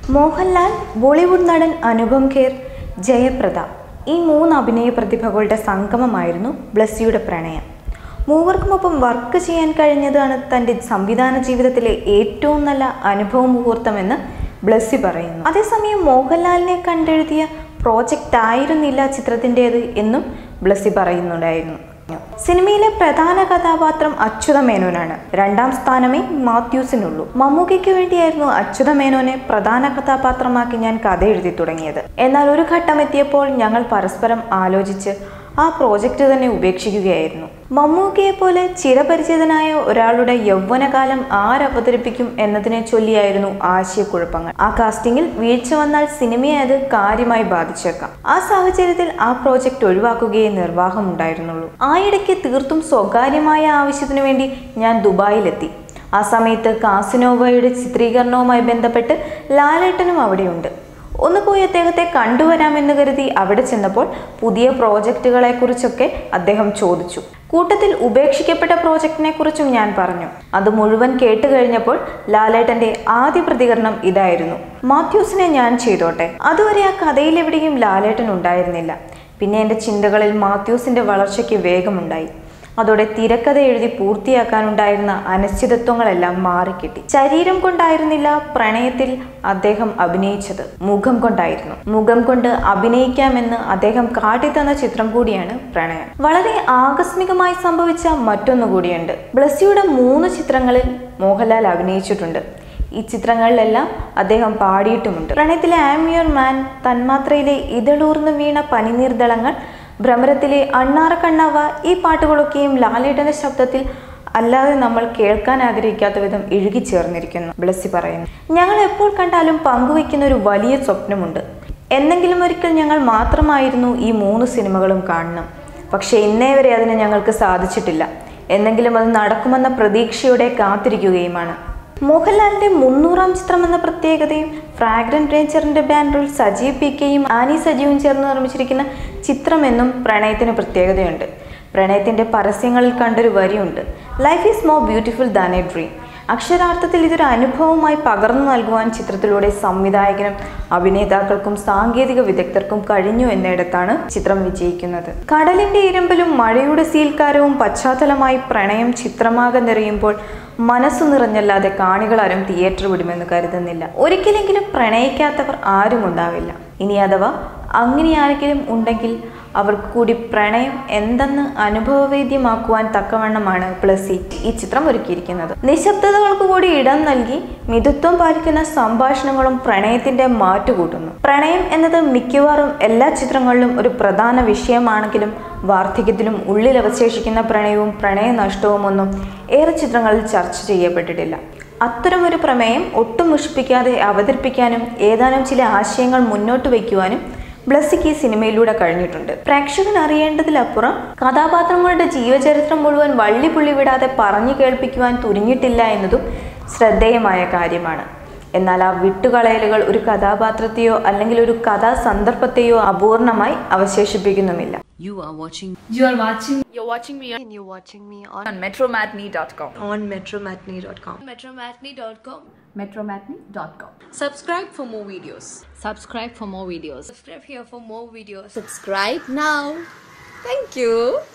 മോഹൻലാൽ ബോളിവുഡ് നടൻ അനുപം ഖേർ ജയപ്രദ ഈ മൂന്ന് അഭിനയ പ്രതിഭകളുടെ സംഗമമായിരുന്നു ബ്ലസ്സിയുടെ പ്രണയം മൂവർക്കുമൊപ്പം വർക്ക് ചെയ്യാൻ കഴിഞ്ഞതാണ് തൻ്റെ സംവിധാന ജീവിതത്തിലെ ഏറ്റവും നല്ല അനുഭവ മുഹൂർത്തമെന്ന് ബ്ലസ്സി പറയുന്നു അതേസമയം മോഹൻലാലിനെ കണ്ടെഴുതിയ പ്രോജക്റ്റ് ആയിരുന്നില്ല ചിത്രത്തിൻ്റേത് എന്നും ബ്ലസ്സി പറയുന്നുണ്ടായിരുന്നു സിനിമയിലെ പ്രധാന കഥാപാത്രം അച്യുത മേനോനാണ് രണ്ടാം സ്ഥാനമേ മാത്യൂസിനുള്ളൂ മമ്മൂക്കയ്ക്ക് വേണ്ടിയായിരുന്നു അച്യുത മേനോനെ പ്രധാന കഥാപാത്രമാക്കി ഞാൻ കഥ എഴുതി തുടങ്ങിയത് എന്നാൽ ഒരു ഘട്ടം എത്തിയപ്പോൾ ഞങ്ങൾ പരസ്പരം ആലോചിച്ച് ആ പ്രോജക്റ്റ് തന്നെ ഉപേക്ഷിക്കുകയായിരുന്നു മമ്മൂക്കയെ പോലെ ചിരപരിചിതനായ ഒരാളുടെ യൗവനകാലം ആരവതരിപ്പിക്കും എന്നതിനെ ചൊല്ലിയായിരുന്നു ആശയക്കുഴപ്പങ്ങൾ ആ കാസ്റ്റിംഗിൽ വീഴ്ച വന്നാൽ സിനിമയെ അത് കാര്യമായി ബാധിച്ചേക്കാം ആ സാഹചര്യത്തിൽ ആ പ്രോജക്റ്റ് ഒഴിവാക്കുകയേ നിർവാഹമുണ്ടായിരുന്നുള്ളൂ ആയിടയ്ക്ക് തീർത്തും സ്വകാര്യമായ ആവശ്യത്തിനു വേണ്ടി ഞാൻ ദുബായിലെത്തി ആ സമയത്ത് കാസിനോവയുടെ ചിത്രീകരണവുമായി ബന്ധപ്പെട്ട് ലാലേട്ടനും അവിടെയുണ്ട് ഒന്ന് പോയി അദ്ദേഹത്തെ കണ്ടുവരാമെന്ന് കരുതി അവിടെ ചെന്നപ്പോൾ പുതിയ പ്രോജക്റ്റുകളെ കുറിച്ചൊക്കെ അദ്ദേഹം ചോദിച്ചു കൂട്ടത്തിൽ ഉപേക്ഷിക്കപ്പെട്ട പ്രോജക്റ്റിനെ കുറിച്ചും ഞാൻ പറഞ്ഞു അത് മുഴുവൻ കേട്ട് കഴിഞ്ഞപ്പോൾ ലാലേട്ടന്റെ ആദ്യ പ്രതികരണം ഇതായിരുന്നു മാത്യൂസിനെ ഞാൻ ചെയ്തോട്ടെ അതുവരെ ആ കഥയിൽ എവിടെയും ലാലേട്ടൻ ഉണ്ടായിരുന്നില്ല പിന്നെ എൻ്റെ ചിന്തകളിൽ മാത്യൂസിന്റെ വളർച്ചയ്ക്ക് വേഗമുണ്ടായി അതോടെ തിരക്കഥ എഴുതി പൂർത്തിയാക്കാനുണ്ടായിരുന്ന അനിശ്ചിതത്വങ്ങളെല്ലാം മാറിക്കിട്ടി ശരീരം കൊണ്ടായിരുന്നില്ല പ്രണയത്തിൽ അദ്ദേഹം അഭിനയിച്ചത് മുഖം കൊണ്ടായിരുന്നു മുഖം കൊണ്ട് അഭിനയിക്കാമെന്ന് അദ്ദേഹം കാട്ടിത്തന്ന ചിത്രം കൂടിയാണ് പ്രണയം വളരെ ആകസ്മികമായി സംഭവിച്ച മറ്റൊന്നു കൂടിയുണ്ട് ബ്ലസ്സിയുടെ മൂന്ന് ചിത്രങ്ങളിൽ മോഹൻലാൽ അഭിനയിച്ചിട്ടുണ്ട് ഈ ചിത്രങ്ങളിലെല്ലാം അദ്ദേഹം പാടിയിട്ടുമുണ്ട് പ്രണയത്തിലെ ആം യുവർ മാൻ തന്മാത്രയിലെ ഇതളൂർന്ന് വീണ പനിനീർദളങ്ങൾ ഭ്രമരത്തിലെ അണ്ണാറ കണ്ണാവ ഈ പാട്ടുകളൊക്കെയും ലാലേട്ടന്റെ ശബ്ദത്തിൽ അല്ലാതെ നമ്മൾ കേൾക്കാൻ ആഗ്രഹിക്കാത്ത വിധം ഇഴുകിച്ചേർന്നിരിക്കുന്നു ബ്ലസ്സി പറയുന്നു ഞങ്ങൾ എപ്പോൾ കണ്ടാലും പങ്കുവയ്ക്കുന്ന ഒരു വലിയ സ്വപ്നമുണ്ട് എന്നെങ്കിലും ഒരിക്കൽ ഞങ്ങൾ മാത്രമായിരുന്നു ഈ മൂന്ന് സിനിമകളും കാണണം പക്ഷേ ഇന്നേ വരെ അതിന് ഞങ്ങൾക്ക് സാധിച്ചിട്ടില്ല എന്നെങ്കിലും അത് നടക്കുമെന്ന പ്രതീക്ഷയോടെ കാത്തിരിക്കുകയുമാണ് മോഹൻലാലിന്റെ മുന്നൂറാം ചിത്രം എന്ന പ്രത്യേകതയും ഫ്രാഗ്രന്റ് നേച്ചറിന്റെ ബാനറിൽ സജീവ് പി കെയും ആനി സജീവും ചേർന്ന് നിർമ്മിച്ചിരിക്കുന്ന ചിത്രമെന്നും പ്രണയത്തിന് പ്രത്യേകതയുണ്ട് പ്രണയത്തിന്റെ പരസ്യങ്ങളിൽ കണ്ടൊരു വരിയുണ്ട് life is more beautiful than a dream അക്ഷരാർത്ഥത്തിൽ ഇതൊരു അനുഭവമായി പകർന്നു നൽകുവാൻ ചിത്രത്തിലൂടെ സംവിധായകനും അഭിനേതാക്കൾക്കും സാങ്കേതിക വിദഗ്ധർക്കും കഴിഞ്ഞു എന്നിടത്താണ് ചിത്രം വിജയിക്കുന്നത് കടലിന്റെ ഇരമ്പലും മഴയുടെ സീൽക്കാരവും പശ്ചാത്തലമായി പ്രണയം ചിത്രമാകെ നിറയുമ്പോൾ മനസ്സു നിറഞ്ഞല്ലാതെ കാണികളാരും തിയേറ്റർ വിടുമെന്ന് കരുതുന്നില്ല ഒരിക്കലെങ്കിലും പ്രണയിക്കാത്തവർ ആരും ഉണ്ടാവില്ല ഇനി അഥവാ അങ്ങനെ ആരെങ്കിലും ഉണ്ടെങ്കിൽ അവർക്ക് കൂടി പ്രണയം എന്തെന്ന് അനുഭവവേദ്യമാക്കുവാൻ തക്കവണ്ണമാണ് പ്ലസി ഈ ചിത്രം ഒരുക്കിയിരിക്കുന്നത് നിശബ്ദതകൾക്ക് കൂടി ഇടം നൽകി മിതത്വം പാലിക്കുന്ന സംഭാഷണങ്ങളും പ്രണയത്തിന്റെ മാറ്റുകൂട്ടുന്നു പ്രണയം എന്നത് മിക്കവാറും എല്ലാ ചിത്രങ്ങളിലും ഒരു പ്രധാന വിഷയമാണെങ്കിലും വാർദ്ധക്യത്തിലും ഉള്ളിൽ അവശേഷിക്കുന്ന പ്രണയവും പ്രണയ നഷ്ടവും ഒന്നും ഏറെ ചിത്രങ്ങളിൽ ചർച്ച ചെയ്യപ്പെട്ടിട്ടില്ല അത്തരമൊരു പ്രമേയം ഒട്ടും മുഷിപ്പിക്കാതെ അവതരിപ്പിക്കാനും ഏതാനും ചില ആശയങ്ങൾ മുന്നോട്ട് വയ്ക്കുവാനും ബ്ലസ്സിക്ക് ഈ സിനിമയിലൂടെ കഴിഞ്ഞിട്ടുണ്ട് പ്രേക്ഷകൻ അറിയേണ്ടതിലപ്പുറം കഥാപാത്രങ്ങളുടെ ജീവചരിത്രം മുഴുവൻ വള്ളിപുള്ളി വിടാതെ പറഞ്ഞു കേൾപ്പിക്കുവാൻ തുനിഞ്ഞിട്ടില്ല എന്നതും ശ്രദ്ധേയമായ കാര്യമാണ് എന്നാൽ ആ വിട്ടുകളയലുകൾ ഒരു കഥാപാത്രത്തെയോ അല്ലെങ്കിൽ ഒരു കഥാസന്ദർഭത്തെയോ അപൂർണമായി അവശേഷിപ്പിക്കുന്നുമില്ല You are watching You are watching You're watching me and you're watching me on, on metromatney.com. on metromatney.com. metromatney.com. Metromatney.com. Subscribe for more videos. Subscribe for more videos. Subscribe here for more videos. Subscribe now. Thank you.